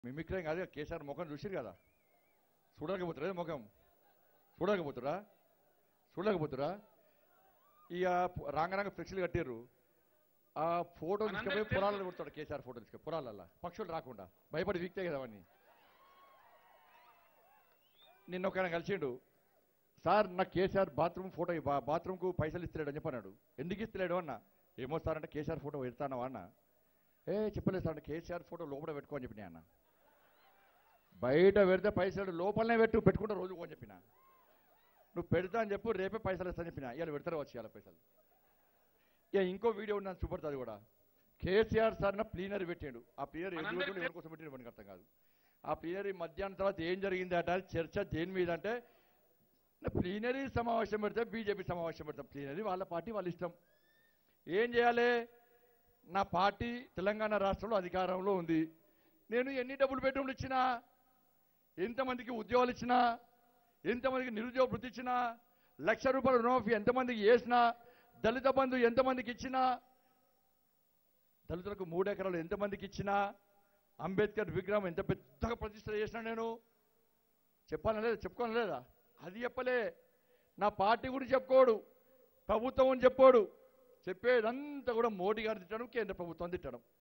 Mimicry కాదు కేసీఆర్ ముఖం చూసిరు కదా చూడకపోతురా ముఖం చూడకపోతురా చూడకపోతురా ఇక రాంగరంగ ఫ్లెక్సీలు కట్టిర్రు ఆ ఫోటో మనందరికీ తీసుకుపోయి తెలుసు. పొలాలలో కొడతాడు కేసీఆర్ ఫోటో తీసుకుపోయి పొలాలల్లా పక్షులు రాకుండా భయపడి వీక్తే కదా అవన్నీ నిన్న ఒక ఆయన కలిసిండు సార్ నాకు కేసీఆర్ బాత్రూమ్ ఫోటో ఇవ్వ- బా- బాత్రూమ్కు పైసలు ఇస్తలేడు అని చెప్పన్నాడు ఎందుకు ఇస్తలేడు అన్న ఏమో సార్ అంటే కేసీఆర్ ఫోటో పెడతానవా అన్న ఏ చెప్పలేదు సార్ అంటే కేసీఆర్ ఫోటో లోపల పెట్టుకో అని చెప్పిన అన్న బయట పెడితే పైసలు లోపలనే పెట్టు పెట్టుకుంటే రోజు అని చెప్పిన నువ్వు పెడతా అని చెప్పు రేపే పైసలు ఇస్తా అని చెప్పిన ఇవాళ పెడతారు వచ్చి ఇవాళ పైసలు ఇక ఇంకో వీడియో నన్ను చూపడుతుంది కూడా కేసీఆర్ సార్ నా ప్లీనరీ పెట్టాడు ఆ ప్లీనరీ ఎందుకు మనందరికీ పెట్టాడు, ఎవరి కోసం పెట్టాడు మనకు అర్థం కాదు ఆ ప్లీనరీ మధ్యాహ్నం తర్వాత ఏం జరిగింది అట చర్చ దేని మీద అంటే ప్లీనరీ సమావేశం పెడితే బీజేపీ సమావేశం పెడతాం ప్లీనరీ వాళ్ళ పార్టీ వాళ్ళ ఇష్టం ఏం చేయాలి నా పార్టీ తెలంగాణ రాష్ట్రంలో అధికారంలో ఉంది నేను ఎన్ని డబ్బులు బెడ్రూమ్లు ఇచ్చినా ఎంతమందికి ఉద్యోగాలు ఇచ్చినా ఎంతమందికి నిరుద్యోగ వృత్తి ఇచ్చినా లక్ష రూపాయల రుణమాఫీ ఎంతమందికి చేసినా దళిత బంధు ఎంతమందికి ఇచ్చినా దళితులకు మూడు ఎకరాలు ఎంతమందికి ఇచ్చినా అంబేద్కర్ విగ్రహం ఎంత పెద్దగా ప్రతిష్ట చేసినా నేను చెప్పాలని లేదా చెప్పుకోని లేదా అది చెప్పలే నా పార్టీ గురించి చెప్పుకోడు ప్రభుత్వం అని చెప్పాడు చెప్పేదంతా కూడా మోడీ గారు తిట్టడం కేంద్ర ప్రభుత్వం తిట్టడం